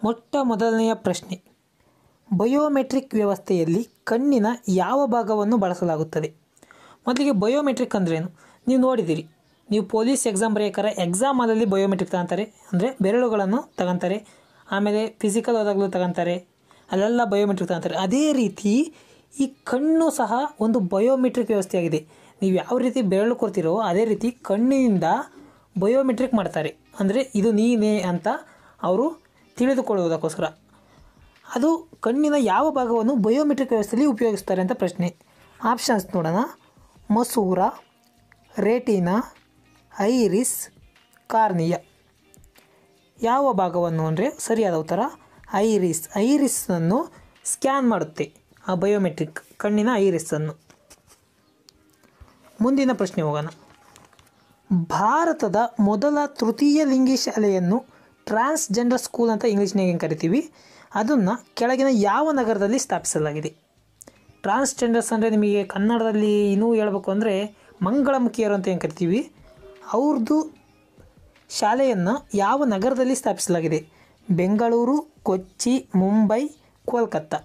ಮೊಟ್ಟ ಮೊದಲನೆಯ ಪ್ರಶ್ನೆ ಬಯೋಮೆಟ್ರಿಕ್ ವ್ಯವಸ್ಥೆಯಲ್ಲಿ ಕಣ್ಣಿನ ಯಾವ ಭಾಗವನ್ನು ಬಳಸಲಾಗುತ್ತದೆ ಮೊದಲಿಗೆ ಬಯೋಮೆಟ್ರಿಕ್ ಅಂದ್ರೇನು ನೀವು ನೋಡಿದ್ದೀರಿ ನೀವು ಪೊಲೀಸ್ ಎಕ್ಸಾಮ್ ಬರೆಯೋಕ್ಕಾರೆ ಎಕ್ಸಾಮ್ ಹಾಲಲ್ಲಿ ಬಯೋಮೆಟ್ರಿಕ್ ತಗೊಂತಾರೆ ಅಂದರೆ ಬೆರಳುಗಳನ್ನು ತಗೊಂತಾರೆ ಆಮೇಲೆ ಫಿಸಿಕಲ್ ಹೋದಾಗಲೂ ತಗೊಂತಾರೆ ಅಲ್ಲೆಲ್ಲ ಬಯೋಮೆಟ್ರಿಕ್ ತಗೊಂತಾರೆ ಅದೇ ರೀತಿ ಈ ಕಣ್ಣು ಸಹ ಒಂದು ಬಯೋಮೆಟ್ರಿಕ್ ವ್ಯವಸ್ಥೆಯಾಗಿದೆ ನೀವು ಯಾವ ರೀತಿ ಬೆರಳು ಕೊಡ್ತೀರೋ ಅದೇ ರೀತಿ ಕಣ್ಣಿನಿಂದ ಬಯೋಮೆಟ್ರಿಕ್ ಮಾಡ್ತಾರೆ ಅಂದರೆ ಇದು ನೀನೇ ಅಂತ ಅವರು ತಿಳಿದುಕೊಳ್ಳುವುದಕ್ಕೋಸ್ಕರ ಅದು ಕಣ್ಣಿನ ಯಾವ ಭಾಗವನ್ನು ಬಯೋಮೆಟ್ರಿಕ್ ವ್ಯವಸ್ಥೆಯಲ್ಲಿ ಉಪಯೋಗಿಸ್ತಾರೆ ಅಂತ ಪ್ರಶ್ನೆ ಆಪ್ಷನ್ಸ್ ನೋಡೋಣ ಮಸೂರ ರೇಟಿನಾ ಐರಿಸ್ ಕಾರ್ನಿಯ ಯಾವ ಭಾಗವನ್ನು ಅಂದರೆ ಸರಿಯಾದ ಉತ್ತರ ಐರಿಸ್ ಐರಿಸ್ಸನ್ನು ಸ್ಕ್ಯಾನ್ ಮಾಡುತ್ತೆ ಆ ಬಯೋಮೆಟ್ರಿಕ್ ಕಣ್ಣಿನ ಐರಿಸ್ಸನ್ನು ಮುಂದಿನ ಪ್ರಶ್ನೆ ಹೋಗೋಣ ಭಾರತದ ಮೊದಲ ತೃತೀಯ ಲಿಂಗಿ ಶಾಲೆಯನ್ನು ಟ್ರಾನ್ಸ್ಜೆಂಡರ್ ಸ್ಕೂಲ್ ಅಂತ ಇಂಗ್ಲೀಷ್ನಾಗ ಕರಿತೀವಿ ಅದನ್ನು ಕೆಳಗಿನ ಯಾವ ನಗರದಲ್ಲಿ ಸ್ಥಾಪಿಸಲಾಗಿದೆ ಟ್ರಾನ್ಸ್ಜೆಂಡರ್ಸ್ ಅಂದರೆ ನಿಮಗೆ ಕನ್ನಡದಲ್ಲಿ ಇನ್ನೂ ಹೇಳ್ಬೇಕು ಅಂದರೆ ಮಂಗಳಮುಖಿಯರು ಅಂತ ಏನು ಕರಿತೀವಿ ಅವ್ರದ್ದು ಶಾಲೆಯನ್ನು ಯಾವ ನಗರದಲ್ಲಿ ಸ್ಥಾಪಿಸಲಾಗಿದೆ ಬೆಂಗಳೂರು ಕೊಚ್ಚಿ ಮುಂಬೈ ಕೋಲ್ಕತ್ತಾ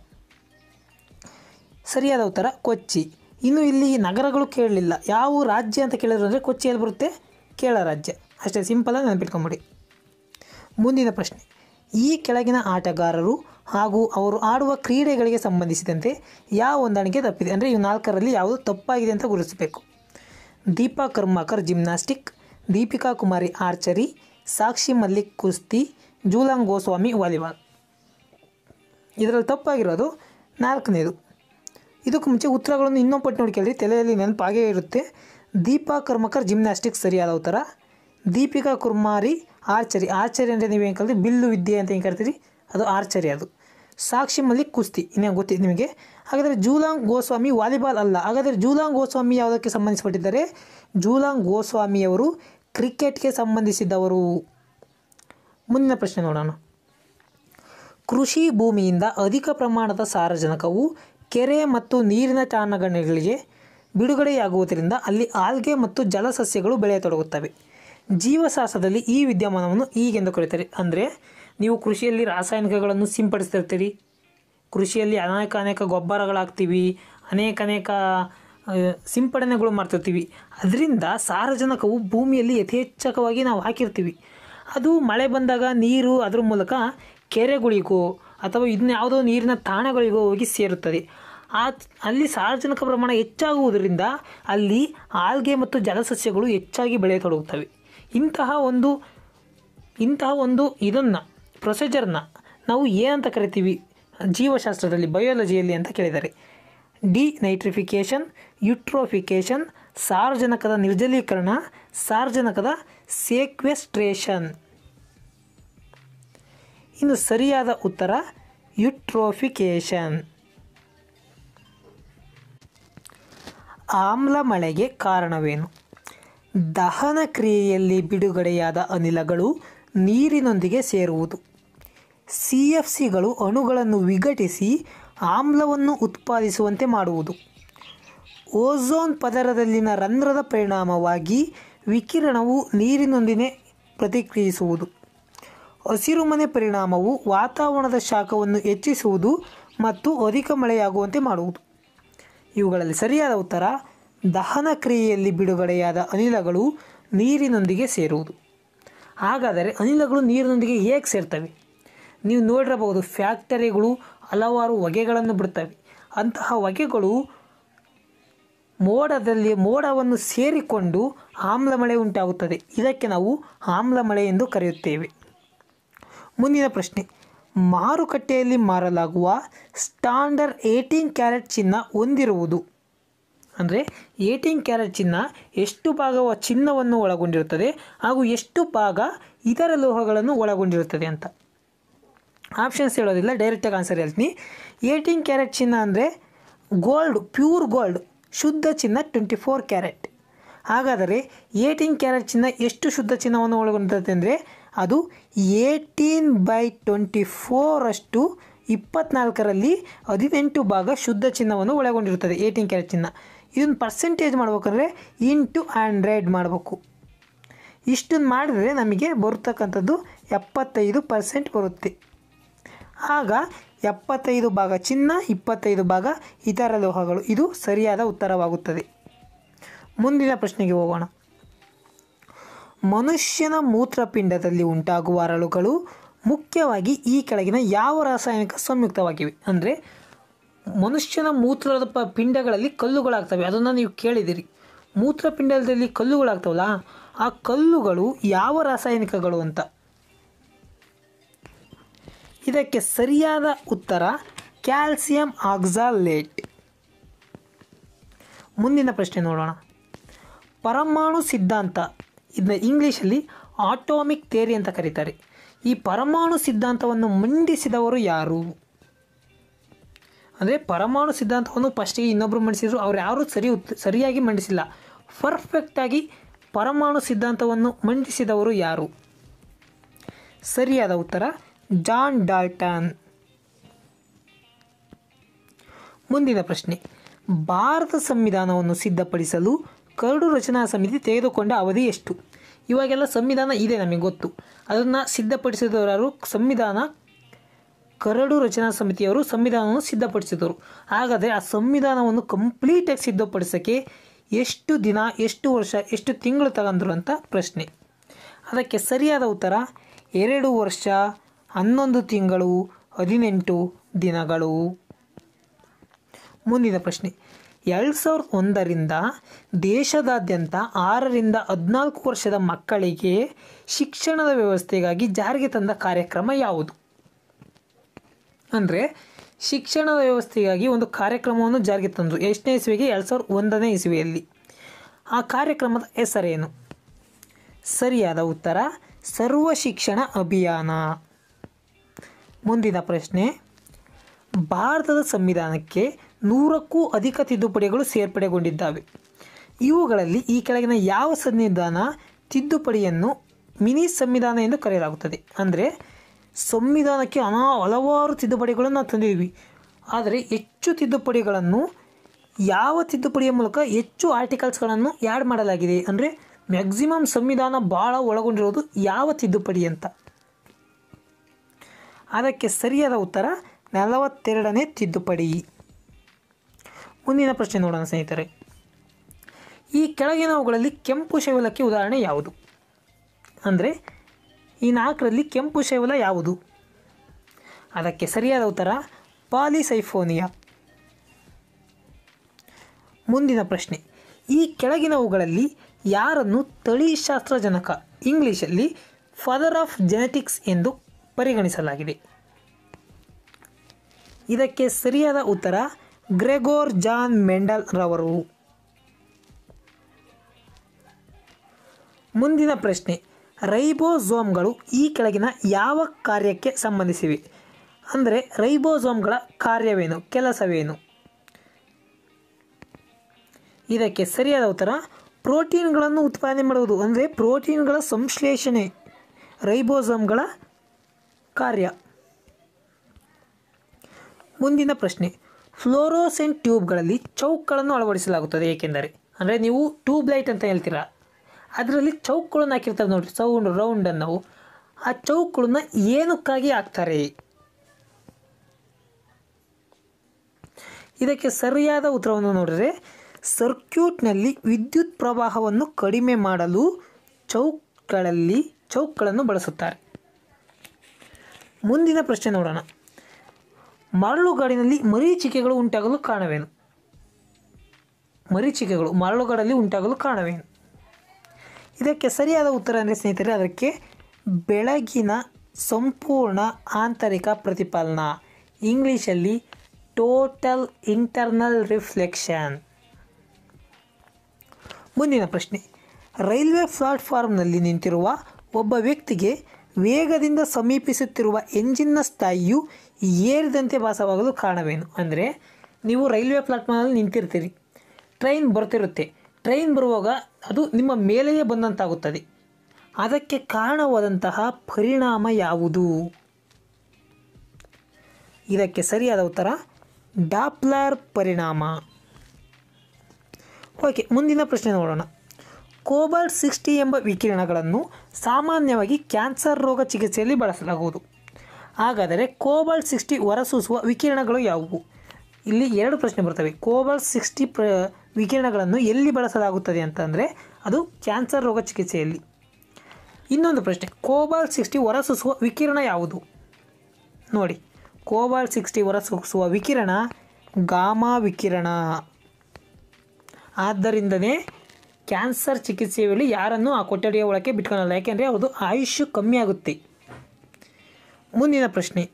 ಸರಿಯಾದ ಉತ್ತರ ಕೊಚ್ಚಿ ಇನ್ನು ಇಲ್ಲಿ ನಗರಗಳು ಕೇಳಲಿಲ್ಲ ಯಾವ ರಾಜ್ಯ ಅಂತ ಕೇಳಿದ್ರು ಅಂದರೆ ಕೊಚ್ಚಿಯಲ್ಲಿ ಬರುತ್ತೆ ಕೇರಳ ರಾಜ್ಯ ಅಷ್ಟೇ ಸಿಂಪಲಾಗಿ ನೆನಪಿಟ್ಕೊಂಬಿಡಿ ಮುಂದಿನ ಪ್ರಶ್ನೆ ಈ ಕೆಳಗಿನ ಆಟಗಾರರು ಹಾಗೂ ಅವರು ಆಡುವ ಕ್ರೀಡೆಗಳಿಗೆ ಸಂಬಂಧಿಸಿದಂತೆ ಯಾವ ಹೊಂದಾಣಿಕೆ ತಪ್ಪಿದೆ ಅಂದರೆ ಇವು ನಾಲ್ಕರಲ್ಲಿ ಯಾವುದು ತಪ್ಪಾಗಿದೆ ಅಂತ ಗುರುತಿಸಬೇಕು ದೀಪಾ ಕರ್ಮಾಕರ್ ಜಿಮ್ನಾಸ್ಟಿಕ್ ದೀಪಿಕಾ ಕುಮಾರಿ ಆರ್ಚರಿ ಸಾಕ್ಷಿ ಮಲ್ಲಿಕ್ ಕುಸ್ತಿ ಜೂಲಾಂಗ್ ಗೋಸ್ವಾಮಿ ವಾಲಿಬಾಲ್ ಇದರಲ್ಲಿ ತಪ್ಪಾಗಿರೋದು ನಾಲ್ಕನೇದು ಇದಕ್ಕೂ ಮುಂಚೆ ಉತ್ತರಗಳನ್ನು ಇನ್ನೊಂದು ಪಟ್ಟು ನೋಡ್ಕೊಳ್ಳಿ ತಲೆಯಲ್ಲಿ ನೆನಪಾಗೇ ಇರುತ್ತೆ ದೀಪಾ ಕರ್ಮಕರ್ ಜಿಮ್ನಾಸ್ಟಿಕ್ಸ್ ಸರಿಯಾದ ಉತ್ತರ ದೀಪಿಕಾ ಕುಮಾರಿ ಆರ್ಚರಿ ಆರ್ಚರಿ ಅಂದರೆ ನೀವೇನು ಕಲ್ತೀರಿ ಬಿಲ್ಲು ವಿದ್ಯೆ ಅಂತ ಏನು ಕರಿತೀರಿ ಅದು ಆರ್ಚರಿ ಅದು ಸಾಕ್ಷಿ ಮಲ್ಲಿಕ್ ಕುಸ್ತಿ ಇನ್ನೇನು ಗೊತ್ತಿದೆ ನಿಮಗೆ ಹಾಗಾದರೆ ಜೂಲಾಂಗ್ ಗೋಸ್ವಾಮಿ ವಾಲಿಬಾಲ್ ಅಲ್ಲ ಹಾಗಾದರೆ ಜೂಲಾಂಗ್ ಗೋಸ್ವಾಮಿ ಯಾವುದಕ್ಕೆ ಸಂಬಂಧಿಸಿಪಟ್ಟಿದ್ದಾರೆ ಜೂಲಾಂಗ್ ಗೋಸ್ವಾಮಿಯವರು ಕ್ರಿಕೆಟ್ಗೆ ಸಂಬಂಧಿಸಿದವರು ಮುಂದಿನ ಪ್ರಶ್ನೆ ನೋಡೋಣ ಕೃಷಿ ಭೂಮಿಯಿಂದ ಅಧಿಕ ಪ್ರಮಾಣದ ಸಾರಜನಕವು ಕೆರೆ ಮತ್ತು ನೀರಿನ ಚಾನಗಣಿಗಳಿಗೆ ಬಿಡುಗಡೆಯಾಗುವುದರಿಂದ ಅಲ್ಲಿ ಆಲ್ಗೆ ಮತ್ತು ಜಲಸಸ್ಯಗಳು ಬೆಳೆಯತೊಡಗುತ್ತವೆ ಜೀವಶಾಸ್ತ್ರದಲ್ಲಿ ಈ ವಿದ್ಯಮಾನವನ್ನು ಹೀಗೆಂದು ಕರೀತಾರೆ ಅಂದರೆ ನೀವು ಕೃಷಿಯಲ್ಲಿ ರಾಸಾಯನಿಕಗಳನ್ನು ಸಿಂಪಡಿಸ್ತಿರ್ತೀರಿ ಕೃಷಿಯಲ್ಲಿ ಅನೇಕ ಅನೇಕ ಗೊಬ್ಬರಗಳಾಗ್ತೀವಿ ಅನೇಕ ಅನೇಕ ಆ, ಸಿಂಪಡಣೆಗಳು ಮಾಡ್ತಿರ್ತೀವಿ ಅದರಿಂದ ಸಾರಜನಕವು ಭೂಮಿಯಲ್ಲಿ ಯಥೇಚ್ಛಕವಾಗಿ ನಾವು ಹಾಕಿರ್ತೀವಿ ಅದು ಮಳೆ ಬಂದಾಗ ನೀರು ಅದ್ರ ಮೂಲಕ ಕೆರೆಗಳಿಗೋ ಅಥವಾ ಇನ್ಯಾವುದೋ ನೀರಿನ ತಾಣಗಳಿಗೋ ಹೋಗಿ ಸೇರುತ್ತದೆ ಆ ಅಲ್ಲಿ ಸಾರಜನಕ ಪ್ರಮಾಣ ಹೆಚ್ಚಾಗುವುದರಿಂದ ಅಲ್ಲಿ ಆಲ್ಗೆ ಮತ್ತು ಜಲಸಸ್ಯಗಳು ಹೆಚ್ಚಾಗಿ ಬೆಳೆಯತೊಡಗುತ್ತವೆ ಇಂತಹ ಒಂದು ಇಂತಹ ಒಂದು ಇದನ್ನು ಪ್ರೊಸೀಜರ್ನ ನಾವು ಏನಂತ ಕರಿತೀವಿ ಜೀವಶಾಸ್ತ್ರದಲ್ಲಿ ಬಯಾಲಜಿಯಲ್ಲಿ ಅಂತ ಕೇಳಿದ್ದಾರೆ ಡಿ ನೈಟ್ರಿಫಿಕೇಷನ್ ಯುಟ್ರೋಫಿಕೇಷನ್ ಸಾರಜನಕದ ನಿರ್ಜಲೀಕರಣ ಸಾರಜನಕದ ಸೇಕ್ವೆಸ್ಟ್ರೇಷನ್ ಇನ್ನು ಸರಿಯಾದ ಉತ್ತರ ಯುಟ್ರೋಫಿಕೇಷನ್ ಆಮ್ಲ ಮಳೆಗೆ ಕಾರಣವೇನು ದಹನ ಕ್ರಿಯೆಯಲ್ಲಿ ಬಿಡುಗಡೆಯಾದ ಅನಿಲಗಳು ನೀರಿನೊಂದಿಗೆ ಸೇರುವುದು ಸಿ ಎಫ್ ಸಿಗಳು ಅಣುಗಳನ್ನು ವಿಘಟಿಸಿ ಆಮ್ಲವನ್ನು ಉತ್ಪಾದಿಸುವಂತೆ ಮಾಡುವುದು ಓಝೋನ್ ಪದರದಲ್ಲಿನ ರಂಧ್ರದ ಪರಿಣಾಮವಾಗಿ ವಿಕಿರಣವು ನೀರಿನೊಂದಿಗೆ ಪ್ರತಿಕ್ರಿಯಿಸುವುದು ಹಸಿರುಮನೆ ಪರಿಣಾಮವು ವಾತಾವರಣದ ಶಾಖವನ್ನು ಹೆಚ್ಚಿಸುವುದು ಮತ್ತು ಅಧಿಕ ಮಳೆಯಾಗುವಂತೆ ಮಾಡುವುದು ಇವುಗಳಲ್ಲಿ ಸರಿಯಾದ ಉತ್ತರ ದಹನ ಕ್ರಿಯೆಯಲ್ಲಿ ಬಿಡುಗಡೆಯಾದ ಅನಿಲಗಳು ನೀರಿನೊಂದಿಗೆ ಸೇರುವುದು ಹಾಗಾದರೆ ಅನಿಲಗಳು ನೀರಿನೊಂದಿಗೆ ಹೇಗೆ ಸೇರ್ತವೆ ನೀವು ನೋಡಿರಬಹುದು ಫ್ಯಾಕ್ಟರಿಗಳು ಹಲವಾರು ಹೊಗೆಗಳನ್ನು ಬಿಡ್ತವೆ ಅಂತಹ ಹೊಗೆಗಳು ಮೋಡದಲ್ಲಿ ಮೋಡವನ್ನು ಸೇರಿಕೊಂಡು ಆಮ್ಲ ಮಳೆ ಉಂಟಾಗುತ್ತದೆ ಇದಕ್ಕೆ ನಾವು ಆಮ್ಲ ಮಳೆ ಎಂದು ಕರೆಯುತ್ತೇವೆ ಮುಂದಿನ ಪ್ರಶ್ನೆ ಮಾರುಕಟ್ಟೆಯಲ್ಲಿ ಮಾರಲಾಗುವ ಸ್ಟಾಂಡರ್ ಏಯ್ಟೀನ್ ಕ್ಯಾರೆಟ್ ಚಿನ್ನ ಹೊಂದಿರುವುದು ಅಂದರೆ ಏಯ್ಟೀನ್ ಕ್ಯಾರೆಟ್ ಚಿನ್ನ ಎಷ್ಟು ಭಾಗ ಚಿನ್ನವನ್ನು ಒಳಗೊಂಡಿರುತ್ತದೆ ಹಾಗೂ ಎಷ್ಟು ಭಾಗ ಇತರ ಲೋಹಗಳನ್ನು ಒಳಗೊಂಡಿರುತ್ತದೆ ಅಂತ ಆಪ್ಷನ್ಸ್ ಹೇಳೋದಿಲ್ಲ ಡೈರೆಕ್ಟಾಗಿ ಆನ್ಸರ್ ಹೇಳ್ತೀನಿ ಏಯ್ಟೀನ್ ಕ್ಯಾರೆಟ್ ಚಿನ್ನ ಅಂದರೆ ಗೋಲ್ಡ್ ಪ್ಯೂರ್ ಗೋಲ್ಡ್ ಶುದ್ಧ ಚಿನ್ನ ಟ್ವೆಂಟಿ ಫೋರ್ ಕ್ಯಾರೆಟ್ ಹಾಗಾದರೆ ಏಯ್ಟೀನ್ ಕ್ಯಾರೆಟ್ ಚಿನ್ನ ಎಷ್ಟು ಶುದ್ಧ ಚಿನ್ನವನ್ನು ಒಳಗೊಂಡಿರುತ್ತೆ ಅಂದರೆ ಅದು ಏಯ್ಟೀನ್ ಬೈ ಟ್ವೆಂಟಿ ಫೋರಷ್ಟು ಇಪ್ಪತ್ನಾಲ್ಕರಲ್ಲಿ ಹದಿನೆಂಟು ಭಾಗ ಶುದ್ಧ ಚಿನ್ನವನ್ನು ಒಳಗೊಂಡಿರುತ್ತದೆ ಏಯ್ಟೀನ್ ಕ್ಯಾರೆಟ್ ಚಿನ್ನ ಇದನ್ನು ಪರ್ಸೆಂಟೇಜ್ ಮಾಡ್ಬೇಕಂದ್ರೆ ಇಂಟು ಹಂಡ್ರೆಡ್ ಮಾಡಬೇಕು ಇಷ್ಟನ್ನು ಮಾಡಿದ್ರೆ ನಮಗೆ ಬರ್ತಕ್ಕಂಥದ್ದು ಎಪ್ಪತ್ತೈದು ಪರ್ಸೆಂಟ್ ಬರುತ್ತೆ ಆಗ ಎಪ್ಪತ್ತೈದು ಭಾಗ ಚಿನ್ನ ಇಪ್ಪತ್ತೈದು ಭಾಗ ಇತರ ಲೋಹಗಳು ಇದು ಸರಿಯಾದ ಉತ್ತರವಾಗುತ್ತದೆ ಮುಂದಿನ ಪ್ರಶ್ನೆಗೆ ಹೋಗೋಣ ಮನುಷ್ಯನ ಮೂತ್ರಪಿಂಡದಲ್ಲಿ ಉಂಟಾಗುವ ಅರಳುಗಳು ಮುಖ್ಯವಾಗಿ ಈ ಕೆಳಗಿನ ಯಾವ ರಾಸಾಯನಿಕ ಸಂಯುಕ್ತವಾಗಿವೆ ಅಂದರೆ ಮನುಷ್ಯನ ಮೂತ್ರದ ಪ ಪಿಂಡಗಳಲ್ಲಿ ಕಲ್ಲುಗಳಾಗ್ತವೆ ಅದನ್ನು ನೀವು ಕೇಳಿದಿರಿ ಮೂತ್ರಪಿಂಡದಲ್ಲಿ ಕಲ್ಲುಗಳಾಗ್ತವಲ್ಲ ಆ ಕಲ್ಲುಗಳು ಯಾವ ರಾಸಾಯನಿಕಗಳು ಅಂತ ಇದಕ್ಕೆ ಸರಿಯಾದ ಉತ್ತರ ಕ್ಯಾಲ್ಸಿಯಂ ಆಕ್ಸಾಲೇಟ್ ಮುಂದಿನ ಪ್ರಶ್ನೆ ನೋಡೋಣ ಪರಮಾಣು ಸಿದ್ಧಾಂತ ಇದನ್ನ ಇಂಗ್ಲೀಷಲ್ಲಿ ಆಟೋಮಿಕ್ ಥೇರಿ ಅಂತ ಕರೀತಾರೆ ಈ ಪರಮಾಣು ಸಿದ್ಧಾಂತವನ್ನು ಮಂಡಿಸಿದವರು ಯಾರು ಅಂದರೆ ಪರಮಾಣು ಸಿದ್ಧಾಂತವನ್ನು ಫಸ್ಟಿಗೆ ಇನ್ನೊಬ್ಬರು ಮಂಡಿಸಿದ್ರು ಅವ್ರು ಯಾರೂ ಸರಿ ಉತ್ ಸರಿಯಾಗಿ ಮಂಡಿಸಿಲ್ಲ ಪರ್ಫೆಕ್ಟಾಗಿ ಪರಮಾಣು ಸಿದ್ಧಾಂತವನ್ನು ಮಂಡಿಸಿದವರು ಯಾರು ಸರಿಯಾದ ಉತ್ತರ ಜಾನ್ ಡಾಲ್ಟನ್ ಮುಂದಿನ ಪ್ರಶ್ನೆ ಭಾರತ ಸಂವಿಧಾನವನ್ನು ಸಿದ್ಧಪಡಿಸಲು ಕರಡು ರಚನಾ ಸಮಿತಿ ತೆಗೆದುಕೊಂಡ ಅವಧಿ ಎಷ್ಟು ಇವಾಗೆಲ್ಲ ಸಂವಿಧಾನ ಇದೆ ನಮಗೆ ಗೊತ್ತು ಅದನ್ನು ಸಿದ್ಧಪಡಿಸಿದವರು ಸಂವಿಧಾನ ಕರಡು ರಚನಾ ಸಮಿತಿಯವರು ಸಂವಿಧಾನವನ್ನು ಸಿದ್ಧಪಡಿಸಿದರು ಹಾಗಾದರೆ ಆ ಸಂವಿಧಾನವನ್ನು ಕಂಪ್ಲೀಟಾಗಿ ಸಿದ್ಧಪಡಿಸೋಕ್ಕೆ ಎಷ್ಟು ದಿನ ಎಷ್ಟು ವರ್ಷ ಎಷ್ಟು ತಿಂಗಳು ತಗೊಂಡ್ರು ಅಂತ ಪ್ರಶ್ನೆ ಅದಕ್ಕೆ ಸರಿಯಾದ ಉತ್ತರ ಎರಡು ವರ್ಷ ಹನ್ನೊಂದು ತಿಂಗಳು ಹದಿನೆಂಟು ದಿನಗಳು ಮುಂದಿನ ಪ್ರಶ್ನೆ ಎರಡು ಸಾವಿರದ ಒಂದರಿಂದ ದೇಶದಾದ್ಯಂತ ಆರರಿಂದ ಹದಿನಾಲ್ಕು ವರ್ಷದ ಮಕ್ಕಳಿಗೆ ಶಿಕ್ಷಣದ ವ್ಯವಸ್ಥೆಗಾಗಿ ಜಾರಿಗೆ ತಂದ ಕಾರ್ಯಕ್ರಮ ಯಾವುದು ಅಂದರೆ ಶಿಕ್ಷಣದ ವ್ಯವಸ್ಥೆಗಾಗಿ ಒಂದು ಕಾರ್ಯಕ್ರಮವನ್ನು ಜಾರಿಗೆ ತಂದರು ಎಷ್ಟನೇ ಇಸ್ವಿಗೆ ಎರಡು ಸಾವಿರದ ಒಂದನೇ ಇಸ್ವಿಯಲ್ಲಿ ಆ ಕಾರ್ಯಕ್ರಮದ ಹೆಸರೇನು ಸರಿಯಾದ ಉತ್ತರ ಸರ್ವ ಶಿಕ್ಷಣ ಅಭಿಯಾನ ಮುಂದಿನ ಪ್ರಶ್ನೆ ಭಾರತದ ಸಂವಿಧಾನಕ್ಕೆ ನೂರಕ್ಕೂ ಅಧಿಕ ತಿದ್ದುಪಡಿಗಳು ಸೇರ್ಪಡೆಗೊಂಡಿದ್ದಾವೆ ಇವುಗಳಲ್ಲಿ ಈ ಕೆಳಗಿನ ಯಾವ ಸಂವಿಧಾನ ತಿದ್ದುಪಡಿಯನ್ನು ಮಿನಿ ಸಂವಿಧಾನ ಎಂದು ಕರೆಯಲಾಗುತ್ತದೆ ಅಂದರೆ ಸಂವಿಧಾನಕ್ಕೆ ಅನಾ ಹಲವಾರು ತಿದ್ದುಪಡಿಗಳನ್ನು ನಾವು ತಂದಿದ್ದೀವಿ ಆದರೆ ಹೆಚ್ಚು ತಿದ್ದುಪಡಿಗಳನ್ನು ಯಾವ ತಿದ್ದುಪಡಿಯ ಮೂಲಕ ಹೆಚ್ಚು ಆರ್ಟಿಕಲ್ಸ್ಗಳನ್ನು ಆ್ಯಡ್ ಮಾಡಲಾಗಿದೆ ಅಂದರೆ ಮ್ಯಾಕ್ಸಿಮಮ್ ಸಂವಿಧಾನ ಭಾಳ ಒಳಗೊಂಡಿರೋದು ಯಾವ ತಿದ್ದುಪಡಿ ಅಂತ ಅದಕ್ಕೆ ಸರಿಯಾದ ಉತ್ತರ ನಲವತ್ತೆರಡನೇ ತಿದ್ದುಪಡಿ ಮುಂದಿನ ಪ್ರಶ್ನೆ ನೋಡೋಣ ಸ್ನೇಹಿತರೆ ಈ ಕೆಳಗಿನವುಗಳಲ್ಲಿ ಕೆಂಪು ಶೈವಲಕ್ಕೆ ಉದಾಹರಣೆ ಯಾವುದು ಅಂದರೆ ಈ ನಾಲ್ಕರಲ್ಲಿ ಕೆಂಪು ಶೈವಲ ಯಾವುದು ಅದಕ್ಕೆ ಸರಿಯಾದ ಉತ್ತರ ಪಾಲಿಸೈಫೋನಿಯಾ ಮುಂದಿನ ಪ್ರಶ್ನೆ ಈ ಕೆಳಗಿನವುಗಳಲ್ಲಿ ಯಾರನ್ನು ತಳಿಶಾಸ್ತ್ರಜನಕ ಇಂಗ್ಲೀಷಲ್ಲಿ ಫಾದರ್ ಆಫ್ ಜೆನೆಟಿಕ್ಸ್ ಎಂದು ಪರಿಗಣಿಸಲಾಗಿದೆ ಇದಕ್ಕೆ ಸರಿಯಾದ ಉತ್ತರ ಗ್ರೆಗೋರ್ ಜಾನ್ ಮೆಂಡಲ್ ರವರು ಮುಂದಿನ ಪ್ರಶ್ನೆ ರೈಬೋಸೋಮ್ಗಳು ಈ ಕೆಳಗಿನ ಯಾವ ಕಾರ್ಯಕ್ಕೆ ಸಂಬಂಧಿಸಿವೆ ಅಂದರೆ ರೈಬೋಸೋಮ್ಗಳ ಕಾರ್ಯವೇನು ಕೆಲಸವೇನು ಇದಕ್ಕೆ ಸರಿಯಾದ ಉತ್ತರ ಪ್ರೋಟೀನ್ಗಳನ್ನು ಉತ್ಪಾದನೆ ಮಾಡುವುದು ಅಂದರೆ ಪ್ರೋಟೀನ್ಗಳ ಸಂಶ್ಲೇಷಣೆ ರೈಬೋಸೋಮ್ಗಳ ಕಾರ್ಯ ಮುಂದಿನ ಪ್ರಶ್ನೆ ಫ್ಲೋರೋಸೆಂಟ್ ಟ್ಯೂಬ್ಗಳಲ್ಲಿ ಚೌಕ್ಗಳನ್ನು ಅಳವಡಿಸಲಾಗುತ್ತದೆ ಏಕೆಂದರೆ ಅಂದರೆ ನೀವು ಟ್ಯೂಬ್ ಲೈಟ್ ಅಂತ ಹೇಳ್ತೀರಾ ಅದರಲ್ಲಿ ಚೌಕ್ಗಳನ್ನು ಹಾಕಿರ್ತಾರೆ ನೋಡಿ ಸೌಂಡ್ ರೌಂಡ್ ಅನ್ನವು ಆ ಚೌಕ್ಗಳನ್ನ ಏನಕ್ಕಾಗಿ ಹಾಕ್ತಾರೆ ಇದಕ್ಕೆ ಸರಿಯಾದ ಉತ್ತರವನ್ನು ನೋಡಿದರೆ ಸರ್ಕ್ಯೂಟ್ನಲ್ಲಿ ವಿದ್ಯುತ್ ಪ್ರವಾಹವನ್ನು ಕಡಿಮೆ ಮಾಡಲು ಚೌಕ್ಗಳಲ್ಲಿ ಚೌಕ್ಗಳನ್ನು ಬಳಸುತ್ತಾರೆ ಮುಂದಿನ ಪ್ರಶ್ನೆ ನೋಡೋಣ ಮರಳುಗಾಡಿನಲ್ಲಿ ಮರೀಚಿಕೆಗಳು ಉಂಟಾಗಲು ಕಾರಣವೇನು ಮರೀಚಿಕೆಗಳು ಮರಳುಗಾಡಲ್ಲಿ ಉಂಟಾಗಲು ಕಾರಣವೇನು ಇದಕ್ಕೆ ಸರಿಯಾದ ಉತ್ತರ ಅಂದರೆ ಸ್ನೇಹಿತರೆ ಅದಕ್ಕೆ ಬೆಳಗಿನ ಸಂಪೂರ್ಣ ಆಂತರಿಕ ಪ್ರತಿಫಲನ ಇಂಗ್ಲೀಷಲ್ಲಿ ಟೋಟಲ್ ಇಂಟರ್ನಲ್ ರಿಫ್ಲೆಕ್ಷನ್ ಮುಂದಿನ ಪ್ರಶ್ನೆ ರೈಲ್ವೆ ಪ್ಲಾಟ್ಫಾರ್ಮ್ನಲ್ಲಿ ನಿಂತಿರುವ ಒಬ್ಬ ವ್ಯಕ್ತಿಗೆ ವೇಗದಿಂದ ಸಮೀಪಿಸುತ್ತಿರುವ ಎಂಜಿನ್ನ ಸ್ಥಾಯಿಯು ಏರಿದಂತೆ ಭಾಸವಾಗಲು ಕಾರಣವೇನು ಅಂದರೆ ನೀವು ರೈಲ್ವೆ ಪ್ಲಾಟ್ಫಾರ್ಮಲ್ಲಿ ನಿಂತಿರ್ತೀರಿ ಟ್ರೈನ್ ಬರ್ತಿರುತ್ತೆ ಟ್ರೈನ್ ಬರುವಾಗ ಅದು ನಿಮ್ಮ ಮೇಲೆಯೇ ಬಂದಂತಾಗುತ್ತದೆ ಅದಕ್ಕೆ ಕಾರಣವಾದಂತಹ ಪರಿಣಾಮ ಯಾವುದು ಇದಕ್ಕೆ ಸರಿಯಾದ ಉತ್ತರ ಡಾಪ್ಲರ್ ಪರಿಣಾಮ ಓಕೆ ಮುಂದಿನ ಪ್ರಶ್ನೆ ನೋಡೋಣ ಕೋಬಾಲ್ಟ್ ಸಿಕ್ಸ್ಟಿ ಎಂಬ ವಿಕಿರಣಗಳನ್ನು ಸಾಮಾನ್ಯವಾಗಿ ಕ್ಯಾನ್ಸರ್ ರೋಗ ಚಿಕಿತ್ಸೆಯಲ್ಲಿ ಬಳಸಲಾಗುವುದು ಹಾಗಾದರೆ ಕೋಬಾಲ್ಟ್ ಸಿಕ್ಸ್ಟಿ ಹೊರಸೂಸುವ ವಿಕಿರಣಗಳು ಯಾವುವು ಇಲ್ಲಿ ಎರಡು ಪ್ರಶ್ನೆ ಬರ್ತವೆ ಕೋಬಾಲ್ಟ್ ಸಿಕ್ಸ್ಟಿ ಪ್ರ ವಿಕಿರಣಗಳನ್ನು ಎಲ್ಲಿ ಬಳಸಲಾಗುತ್ತದೆ ಅಂತಂದರೆ ಅದು ಕ್ಯಾನ್ಸರ್ ರೋಗ ಚಿಕಿತ್ಸೆಯಲ್ಲಿ ಇನ್ನೊಂದು ಪ್ರಶ್ನೆ ಕೋಬಾಲ್ಟ್ ಸಿಕ್ಸ್ಟಿ ಹೊರಸೂಸುವ ವಿಕಿರಣ ಯಾವುದು ನೋಡಿ ಕೋಬಾಲ್ಟ್ ಸಿಕ್ಸ್ಟಿ ಹೊರಸೂಸುವ ವಿಕಿರಣ ಗಾಮಾ ವಿಕಿರಣ ಆದ್ದರಿಂದನೇ ಕ್ಯಾನ್ಸರ್ ಚಿಕಿತ್ಸೆಯ ವೇಳೆ ಯಾರನ್ನು ಆ ಕೊಠಡಿಯ ಒಳಗೆ ಬಿಟ್ಕೊಳ್ಳಲ್ಲ ಯಾಕೆಂದರೆ ಅದು ಆಯುಷ್ಯ ಕಮ್ಮಿ ಆಗುತ್ತೆ ಮುಂದಿನ ಪ್ರಶ್ನೆ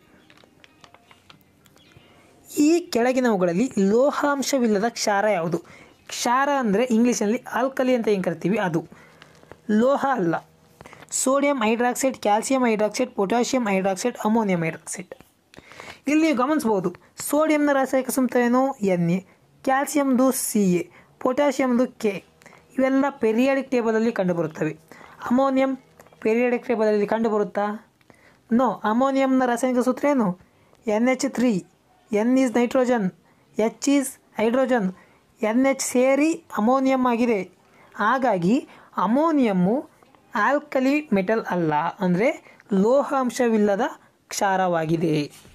ಈ ಕೆಳಗಿನವುಗಳಲ್ಲಿ ಲೋಹಾಂಶವಿಲ್ಲದ ಕ್ಷಾರ ಯಾವುದು ಕ್ಷಾರ ಅಂದರೆ ಇಂಗ್ಲೀಷಲ್ಲಿ ಆಲ್ಕಲಿ ಅಂತ ಏನು ಕರಿತೀವಿ ಅದು ಲೋಹ ಅಲ್ಲ sodium hydroxide calcium hydroxide potassium hydroxide ammonium hydroxide ಇಲ್ಲಿ ನೀವು ಗಮನಿಸ್ಬೋದು ಸೋಡಿಯಂನ ರಾಸಾಯನಿಕ ಸಂಯುಕ್ತವೇನು ಎನ್ ಎ ಕ್ಯಾಲ್ಸಿಯಮ್ದು ಸಿ ಎ ಪೊಟ್ಯಾಷಿಯಮ್ದು ಕೆ ಇವೆಲ್ಲ ಪೆರಿಯಾಡಿಕ್ ಟೇಬಲಲ್ಲಿ ಕಂಡುಬರುತ್ತವೆ ಅಮೋನಿಯಂ ಪೆರಿಯಾಡಿಕ್ ಟೇಬಲಲ್ಲಿ ಕಂಡುಬರುತ್ತಾ ನೋ ಅಮೋನಿಯಂನ ರಾಸಾಯನಿಕ ಸೂತ್ರ ಏನು N H three N is nitrogen H is hydrogen N H ಸೇರಿ ಅಮೋನಿಯಂ ಆಗಿದೆ ಹಾಗಾಗಿ ಅಮೋನಿಯಮ್ಮು ಆಲ್ಕಲಿ ಮೆಟಲ್ ಅಲ್ಲ ಅಂದರೆ ಲೋಹಾಂಶವಿಲ್ಲದ ಕ್ಷಾರವಾಗಿದೆ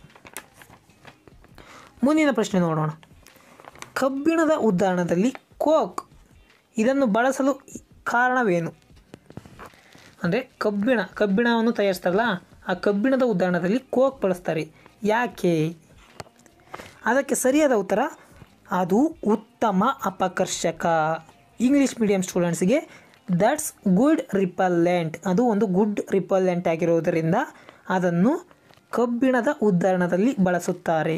ಮುಂದಿನ ಪ್ರಶ್ನೆ ನೋಡೋಣ ಕಬ್ಬಿಣದ ಉದಾಹರಣದಲ್ಲಿ ಕೋಕ್ ಇದನ್ನು ಬಳಸಲು ಕಾರಣವೇನು ಅಂದರೆ ಕಬ್ಬಿಣ ಕಬ್ಬಿಣವನ್ನು ತಯಾರಿಸ್ತಾರಲ್ಲ ಆ ಕಬ್ಬಿಣದ ಉದಾಹರಣದಲ್ಲಿ ಕೋಕ್ ಬಳಸ್ತಾರೆ ಯಾಕೆ ಅದಕ್ಕೆ ಸರಿಯಾದ ಉತ್ತರ ಅದು ಉತ್ತಮ ಅಪಕರ್ಷಕ ಇಂಗ್ಲೀಷ್ ಮೀಡಿಯಂ ಸ್ಟೂಡೆಂಟ್ಸ್ಗೆ ದಟ್ಸ್ ಗುಡ್ ರಿಪಲ್ಲೆಂಟ್ ಅದು ಒಂದು ಗುಡ್ ರಿಪಲ್ಲೆಂಟ್ ಆಗಿರುವುದರಿಂದ ಅದನ್ನು ಕಬ್ಬಿಣದ ಉದಾಹರಣದಲ್ಲಿ ಬಳಸುತ್ತಾರೆ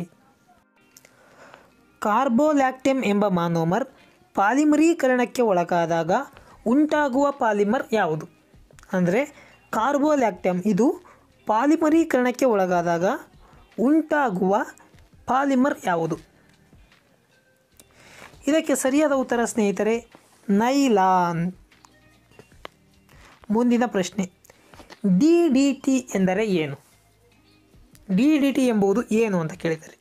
ಕಾರ್ಬೋಲ್ಯಾಕ್ಟೆಮ್ ಎಂಬ ಮಾನೋಮರ್ ಪಾಲಿಮರೀಕರಣಕ್ಕೆ ಒಳಗಾದಾಗ ಉಂಟಾಗುವ ಪಾಲಿಮರ್ ಯಾವುದು ಅಂದರೆ ಕಾರ್ಬೋಲ್ಯಾಕ್ಟಮ್ ಇದು ಪಾಲಿಮರೀಕರಣಕ್ಕೆ ಒಳಗಾದಾಗ ಉಂಟಾಗುವ ಪಾಲಿಮರ್ ಯಾವುದು ಇದಕ್ಕೆ ಸರಿಯಾದ ಉತ್ತರ ಸ್ನೇಹಿತರೆ ನೈಲಾನ್ ಮುಂದಿನ ಪ್ರಶ್ನೆ ಡಿ ಡಿ ಟಿ ಎಂದರೆ ಏನು ಡಿ ಡಿ ಟಿ ಎಂಬುದು ಏನು ಅಂತ ಕೇಳಿದರೆ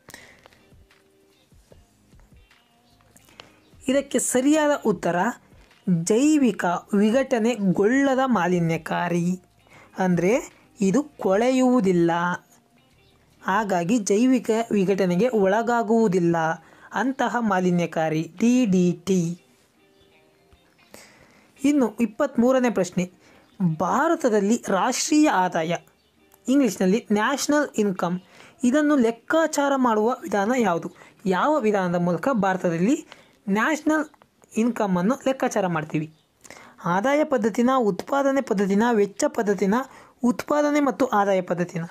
ಇದಕ್ಕೆ ಸರಿಯಾದ ಉತ್ತರ ಜೈವಿಕ ವಿಘಟನೆಗೊಳ್ಳದ ಮಾಲಿನ್ಯಕಾರಿ ಅಂದರೆ ಇದು ಕೊಳೆಯುವುದಿಲ್ಲ ಹಾಗಾಗಿ ಜೈವಿಕ ವಿಘಟನೆಗೆ ಒಳಗಾಗುವುದಿಲ್ಲ ಅಂತಹ ಮಾಲಿನ್ಯಕಾರಿ ಡಿ ಡಿ ಟಿ ಇನ್ನು ಇಪ್ಪತ್ತ್ಮೂರನೇ ಪ್ರಶ್ನೆ ಭಾರತದಲ್ಲಿ ರಾಷ್ಟ್ರೀಯ ಆದಾಯ ಇಂಗ್ಲೀಷ್ನಲ್ಲಿ ನ್ಯಾಷನಲ್ ಇನ್ಕಮ್ ಇದನ್ನು ಲೆಕ್ಕಾಚಾರ ಮಾಡುವ ವಿಧಾನ ಯಾವುದು ಯಾವ ವಿಧಾನದ ಮೂಲಕ ಭಾರತದಲ್ಲಿ ನ್ಯಾಷನಲ್ ಇನ್ಕಮನ್ನು ಲೆಕ್ಕಾಚಾರ ಮಾಡ್ತೀವಿ ಆದಾಯ ಪದ್ಧತಿನ ಉತ್ಪಾದನೆ ಪದ್ಧತಿನ ವೆಚ್ಚ ಪದ್ಧತಿನ ಉತ್ಪಾದನೆ ಮತ್ತು ಆದಾಯ ಪದ್ಧತಿನ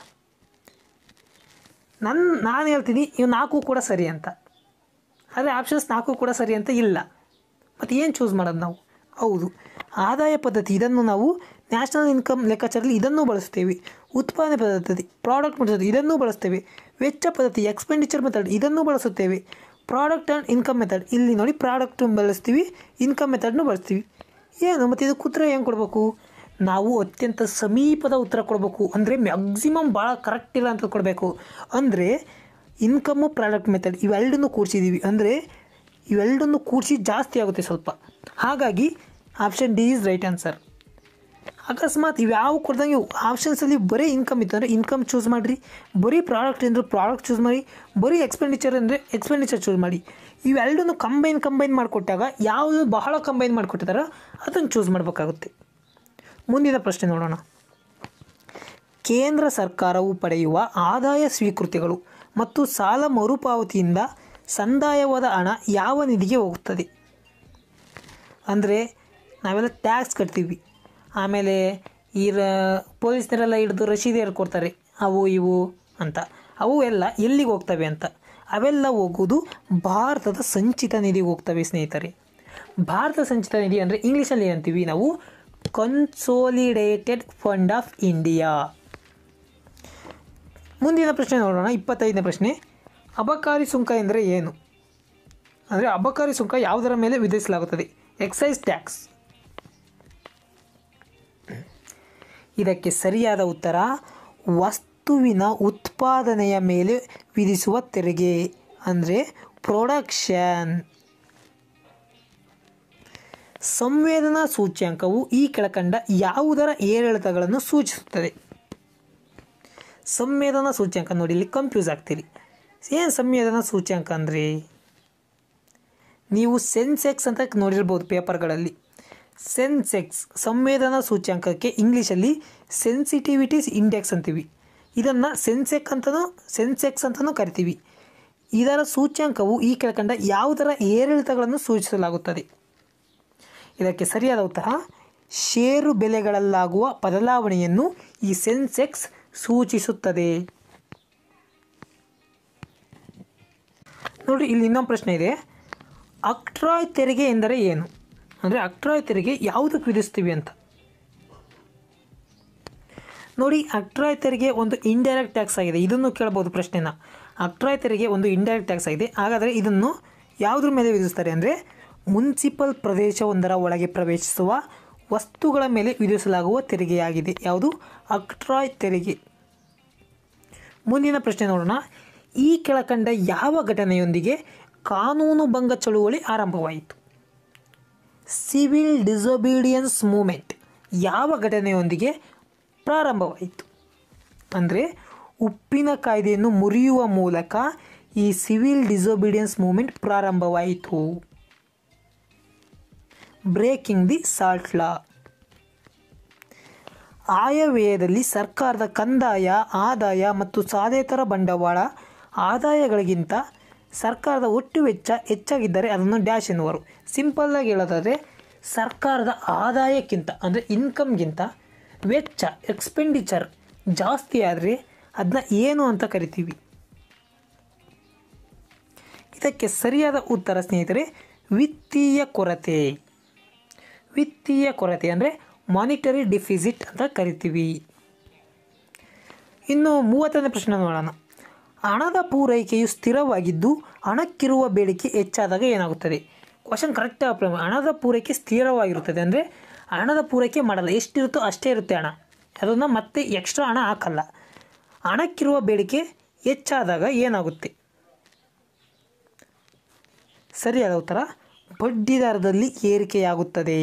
ನನ್ನ ನಾನು ಹೇಳ್ತೀನಿ ಇವು ನಾಲ್ಕು ಕೂಡ ಸರಿ ಅಂತ ಆದರೆ ಆಪ್ಷನ್ಸ್ ನಾಲ್ಕು ಕೂಡ ಸರಿ ಅಂತ ಇಲ್ಲ ಮತ್ತು ಏನು ಚೂಸ್ ಮಾಡೋದು ನಾವು ಹೌದು ಆದಾಯ ಪದ್ಧತಿ ಇದನ್ನು ನಾವು ನ್ಯಾಷನಲ್ ಇನ್ಕಮ್ ಲೆಕ್ಕಾಚಾರದಲ್ಲಿ ಇದನ್ನು ಬಳಸ್ತೇವೆ ಉತ್ಪಾದನೆ ಪದ್ಧತಿ ಪ್ರಾಡಕ್ಟ್ ಮೆಥಡ್ ಇದನ್ನು ಬಳಸ್ತೇವೆ ವೆಚ್ಚ ಪದ್ಧತಿ ಎಕ್ಸ್ಪೆಂಡಿಚರ್ ಮೆಥಡ್ ಇದನ್ನು ಬಳಸುತ್ತೇವೆ ಪ್ರಾಡಕ್ಟ್ ಆ್ಯಂಡ್ ಇನ್ಕಮ್ ಮೆಥಡ್ ಇಲ್ಲಿ ನೋಡಿ ಪ್ರಾಡಕ್ಟ್ ಬಳಸ್ತೀವಿ ಇನ್ಕಮ್ ಮೆಥಡ್ನು ಬಳಸ್ತೀವಿ ಏನು ಮತ್ತು ಇದಕ್ಕೆ ಉತ್ತರ ಏನು ಕೊಡಬೇಕು ನಾವು ಅತ್ಯಂತ ಸಮೀಪದ ಉತ್ತರ ಕೊಡಬೇಕು ಅಂದರೆ ಮ್ಯಾಕ್ಸಿಮಮ್ ಭಾಳ ಕರೆಕ್ಟ್ ಇಲ್ಲ ಅಂತ ಕೊಡಬೇಕು ಅಂದರೆ ಇನ್ಕಮ್ಮು ಪ್ರಾಡಕ್ಟ್ ಮೆಥಡ್ ಇವೆರಡನ್ನೂ ಕೂಡಿಸಿದ್ದೀವಿ ಅಂದರೆ ಇವೆರಡನ್ನು ಕೂಡಿಸಿ ಜಾಸ್ತಿ ಆಗುತ್ತೆ ಸ್ವಲ್ಪ ಹಾಗಾಗಿ option D is right answer ಅಕಸ್ಮಾತ್ ಇವ್ಯಾವ ಕೊಡ್ದಂಗೆ ಆಪ್ಷನ್ಸಲ್ಲಿ ಬರೀ ಇನ್ಕಮ್ ಇತ್ತು ಅಂದರೆ ಇನ್ಕಮ್ ಚೂಸ್ ಮಾಡಿರಿ ಬರೀ ಪ್ರಾಡಕ್ಟ್ ಅಂದರೆ ಪ್ರಾಡಕ್ಟ್ ಚೂಸ್ ಮಾಡಿ ಬರೀ ಎಕ್ಸ್ಪೆಂಡಿಚರ್ ಅಂದರೆ ಎಕ್ಸ್ಪೆಂಡಿಚರ್ ಚೂಸ್ ಮಾಡಿ ಇವೆರಡನ್ನು ಕಂಬೈನ್ ಕಂಬೈನ್ ಮಾಡಿಕೊಟ್ಟಾಗ ಯಾವುದು ಬಹಳ ಕಂಬೈನ್ ಮಾಡಿಕೊಟ್ಟಿದಾರೋ ಅದನ್ನು ಚೂಸ್ ಮಾಡಬೇಕಾಗುತ್ತೆ ಮುಂದಿನ ಪ್ರಶ್ನೆ ನೋಡೋಣ ಕೇಂದ್ರ ಸರ್ಕಾರವು ಪಡೆಯುವ ಆದಾಯ ಸ್ವೀಕೃತಿಗಳು ಮತ್ತು ಸಾಲ ಮರುಪಾವತಿಯಿಂದ ಸಂದಾಯವಾದ ಹಣ ಯಾವ ನಿಧಿಗೆ ಹೋಗುತ್ತದೆ ಅಂದರೆ ನಾವೆಲ್ಲ ಟ್ಯಾಕ್ಸ್ ಕಟ್ತೀವಿ ಆಮೇಲೆ ಈ ರ ಪೊಲೀಸ್ನರೆಲ್ಲ ಹಿಡಿದು ರಶೀದಿಯರು ಕೊಡ್ತಾರೆ ಅವು ಇವು ಅಂತ ಅವು ಎಲ್ಲ ಎಲ್ಲಿಗೆ ಹೋಗ್ತವೆ ಅಂತ ಅವೆಲ್ಲ ಹೋಗೋದು ಭಾರತದ ಸಂಚಿತ ನಿಧಿಗೆ ಹೋಗ್ತವೆ ಸ್ನೇಹಿತರೆ ಭಾರತ ಸಂಚಿತ ನಿಧಿ ಅಂದರೆ ಇಂಗ್ಲೀಷಲ್ಲಿ ಏನಂತೀವಿ ನಾವು ಕನ್ಸೋಲಿಡೇಟೆಡ್ ಫಂಡ್ ಆಫ್ ಇಂಡಿಯಾ ಮುಂದಿನ ಪ್ರಶ್ನೆ ನೋಡೋಣ ಇಪ್ಪತ್ತೈದನೇ ಪ್ರಶ್ನೆ ಅಬಕಾರಿ ಸುಂಕ ಎಂದರೆ ಏನು ಅಂದರೆ ಅಬಕಾರಿ ಸುಂಕ ಯಾವುದರ ಮೇಲೆ ವಿಧಿಸಲಾಗುತ್ತದೆ ಎಕ್ಸೈಸ್ ಟ್ಯಾಕ್ಸ್ ಇದಕ್ಕೆ ಸರಿಯಾದ ಉತ್ತರ ವಸ್ತುವಿನ ಉತ್ಪಾದನೆಯ ಮೇಲೆ ವಿಧಿಸುವ ತೆರಿಗೆ ಅಂದರೆ ಪ್ರೊಡಕ್ಷನ್ ಸಂವೇದನಾ ಸೂಚ್ಯಂಕವು ಈ ಕೆಳಕಂಡ ಯಾವುದರ ಏರಿಳಿತಗಳನ್ನು ಸೂಚಿಸುತ್ತದೆ ಸಂವೇದನಾ ಸೂಚ್ಯಂಕ ನೋಡಿ ಇಲ್ಲಿ ಕನ್ಫ್ಯೂಸ್ ಆಗ್ತೀರಿ ಏನು ಸಂವೇದನಾ ಸೂಚ್ಯಂಕ ಅಂದರೆ ನೀವು ಸೆನ್ಸೆಕ್ಸ್ ಅಂತ ನೋಡಿರ್ಬೋದು ಪೇಪರ್ಗಳಲ್ಲಿ ಸೆನ್ಸೆಕ್ಸ್ ಸಂವೇದನಾ ಸೂಚ್ಯಂಕಕ್ಕೆ ಇಂಗ್ಲೀಷಲ್ಲಿ ಸೆನ್ಸಿಟಿವಿಟೀಸ್ ಇಂಡೆಕ್ಸ್ ಅಂತೀವಿ ಇದನ್ನು ಸೆನ್ಸೆಕ್ ಅಂತಲೂ ಸೆನ್ಸೆಕ್ಸ್ ಅಂತಲೂ ಕರಿತೀವಿ ಇದರ ಸೂಚ್ಯಂಕವು ಈ ಕೆಳಕಂಡ ಯಾವುದರ ಏರಿಳಿತಗಳನ್ನು ಸೂಚಿಸಲಾಗುತ್ತದೆ ಇದಕ್ಕೆ ಸರಿಯಾದ ಉತ್ತರ ಷೇರು ಬೆಲೆಗಳಲ್ಲಾಗುವ ಬದಲಾವಣೆಯನ್ನು ಈ ಸೆನ್ಸೆಕ್ಸ್ ಸೂಚಿಸುತ್ತದೆ ನೋಡಿ ಇಲ್ಲಿ ಇನ್ನೊಂದು ಪ್ರಶ್ನೆ ಇದೆ ಅಕ್ಟ್ರಾಯ್ ತೆರಿಗೆ ಎಂದರೆ ಏನು ಅಂದರೆ ಅಕ್ಟ್ರಾಯ್ ತೆರಿಗೆ ಯಾವುದಕ್ಕೆ ವಿಧಿಸ್ತೀವಿ ಅಂತ ನೋಡಿ ಅಕ್ಟ್ರಾಯ್ ತೆರಿಗೆ ಒಂದು ಇಂಡೈರೆಕ್ಟ್ ಟ್ಯಾಕ್ಸ್ ಆಗಿದೆ ಇದನ್ನು ಕೇಳ್ಬೋದು ಪ್ರಶ್ನೆನ ಅಕ್ಟ್ರಾಯ್ ತೆರಿಗೆ ಒಂದು ಇಂಡೈರೆಕ್ಟ್ ಟ್ಯಾಕ್ಸ್ ಆಗಿದೆ ಹಾಗಾದರೆ ಇದನ್ನು ಯಾವುದ್ರ ಮೇಲೆ ವಿಧಿಸ್ತಾರೆ ಅಂದರೆ ಮುನ್ಸಿಪಲ್ ಪ್ರದೇಶವೊಂದರ ಒಳಗೆ ಪ್ರವೇಶಿಸುವ ವಸ್ತುಗಳ ಮೇಲೆ ವಿಧಿಸಲಾಗುವ ತೆರಿಗೆಯಾಗಿದೆ ಯಾವುದು ಅಕ್ಟ್ರಾಯ್ ತೆರಿಗೆ ಮುಂದಿನ ಪ್ರಶ್ನೆ ನೋಡೋಣ ಈ ಕೆಳಕಂಡ ಯಾವ ಘಟನೆಯೊಂದಿಗೆ ಕಾನೂನು ಭಂಗ ಚಳುವಳಿ ಆರಂಭವಾಯಿತು ಸಿವಿಲ್ ಡಿಸೊಬೀಡಿಯನ್ಸ್ ಮೂಮೆಂಟ್ ಯಾವ ಘಟನೆಯೊಂದಿಗೆ ಪ್ರಾರಂಭವಾಯಿತು ಅಂದರೆ ಉಪ್ಪಿನ ಕಾಯ್ದೆಯನ್ನು ಮುರಿಯುವ ಮೂಲಕ ಈ ಸಿವಿಲ್ ಡಿಸೊಬೀಡಿಯನ್ಸ್ ಮೂಮೆಂಟ್ ಪ್ರಾರಂಭವಾಯಿತು ಬ್ರೇಕಿಂಗ್ ದಿ ಸಾಲ್ಟ್ ಲಾ ಆಯವ್ಯಯದಲ್ಲಿ ಸರ್ಕಾರದ ಕಂದಾಯ ಆದಾಯ ಮತ್ತು ಸಾದೇತರ ಬಂಡವಾಳ ಆದಾಯಗಳಿಗಿಂತ ಸರ್ಕಾರದ ಒಟ್ಟು ವೆಚ್ಚ ಹೆಚ್ಚಾಗಿದ್ದರೆ ಅದನ್ನು ಡ್ಯಾಶ್ ಎನ್ನುವರು ಸಿಂಪಲ್ಲಾಗಿ ಹೇಳೋದಾದರೆ ಸರ್ಕಾರದ ಆದಾಯಕ್ಕಿಂತ ಅಂದರೆ ಇನ್ಕಮ್ಗಿಂತ ವೆಚ್ಚ ಎಕ್ಸ್ಪೆಂಡಿಚರ್ ಜಾಸ್ತಿ ಆದರೆ ಅದನ್ನ ಏನು ಅಂತ ಕರಿತೀವಿ ಇದಕ್ಕೆ ಸರಿಯಾದ ಉತ್ತರ ಸ್ನೇಹಿತರೆ ವಿತ್ತೀಯ ಕೊರತೆ ವಿತ್ತೀಯ ಕೊರತೆ ಅಂದರೆ ಮಾನಿಟರಿ ಡಿಫಿಸಿಟ್ ಅಂತ ಕರಿತೀವಿ ಇನ್ನು ಮೂವತ್ತನೇ ಪ್ರಶ್ನೆ ನೋಡೋಣ ಹಣದ ಪೂರೈಕೆಯು ಸ್ಥಿರವಾಗಿದ್ದು ಹಣಕ್ಕಿರುವ ಬೇಡಿಕೆ ಹೆಚ್ಚಾದಾಗ ಏನಾಗುತ್ತದೆ ಕ್ವಶನ್ ಕರೆಕ್ಟ್ ಹಣದ ಪೂರೈಕೆ ಸ್ಥಿರವಾಗಿರುತ್ತದೆ ಅಂದರೆ ಹಣದ ಪೂರೈಕೆ ಮಾಡಲ್ಲ ಎಷ್ಟಿರುತ್ತೋ ಅಷ್ಟೇ ಇರುತ್ತೆ ಹಣ ಅದನ್ನು ಮತ್ತೆ ಎಕ್ಸ್ಟ್ರಾ ಹಣ ಹಾಕಲ್ಲ ಹಣಕ್ಕಿರುವ ಬೇಡಿಕೆ ಹೆಚ್ಚಾದಾಗ ಏನಾಗುತ್ತೆ ಸರಿಯಾದ ಉತ್ತರ ಬಡ್ಡಿದರದಲ್ಲಿ ಏರಿಕೆಯಾಗುತ್ತದೆ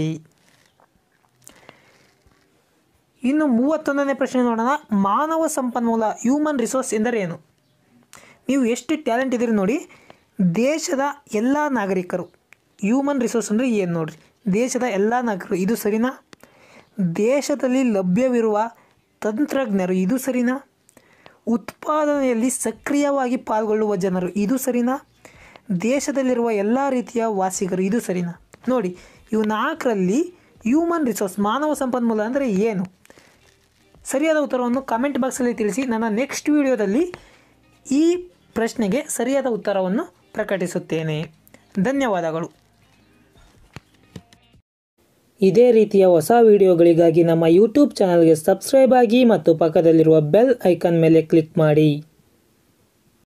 ಇನ್ನು ಮೂವತ್ತೊಂದನೇ ಪ್ರಶ್ನೆ ನೋಡೋಣ ಮಾನವ ಸಂಪನ್ಮೂಲ ಹ್ಯೂಮನ್ ರಿಸೋರ್ಸ್ ಎಂದರೆ ಏನು ನೀವು ಎಷ್ಟು ಟ್ಯಾಲೆಂಟ್ ಇದ್ದೀರಿ ನೋಡಿ ದೇಶದ ಎಲ್ಲ ನಾಗರಿಕರು ಹ್ಯೂಮನ್ ರಿಸೋರ್ಸ್ ಅಂದರೆ ಏನು ನೋಡ್ರಿ ದೇಶದ ಎಲ್ಲ ನಾಗರಿಕರು ಇದು ಸರಿನಾ ದೇಶದಲ್ಲಿ ಲಭ್ಯವಿರುವ ತಂತ್ರಜ್ಞರು ಇದು ಸರಿನಾ ಉತ್ಪಾದನೆಯಲ್ಲಿ ಸಕ್ರಿಯವಾಗಿ ಪಾಲ್ಗೊಳ್ಳುವ ಜನರು ಇದು ಸರಿನಾ ದೇಶದಲ್ಲಿರುವ ಎಲ್ಲ ರೀತಿಯ ವಾಸಿಗರು ಇದು ಸರಿನಾ ನೋಡಿ ಇವು ನಾಲ್ಕರಲ್ಲಿ ಹ್ಯೂಮನ್ ರಿಸೋರ್ಸ್ ಮಾನವ ಸಂಪನ್ಮೂಲ ಅಂದರೆ ಏನು ಸರಿಯಾದ ಉತ್ತರವನ್ನು ಕಾಮೆಂಟ್ ಬಾಕ್ಸಲ್ಲಿ ತಿಳಿಸಿ ನನ್ನ ನೆಕ್ಸ್ಟ್ ವಿಡಿಯೋದಲ್ಲಿ ಈ ಪ್ರಶ್ನೆಗೆ ಸರಿಯಾದ ಉತ್ತರವನ್ನು ಪ್ರಕಟಿಸುತ್ತೇನೆ ಧನ್ಯವಾದಗಳು ಇದೇ ರೀತಿಯ ಹೊಸ ವಿಡಿಯೋಗಳಿಗಾಗಿ ನಮ್ಮ ಯೂಟ್ಯೂಬ್ ಚಾನಲ್ಗೆ ಸಬ್ಸ್ಕ್ರೈಬ್ ಆಗಿ ಮತ್ತು ಪಕ್ಕದಲ್ಲಿರುವ ಬೆಲ್ ಐಕಾನ್ ಮೇಲೆ ಕ್ಲಿಕ್ ಮಾಡಿ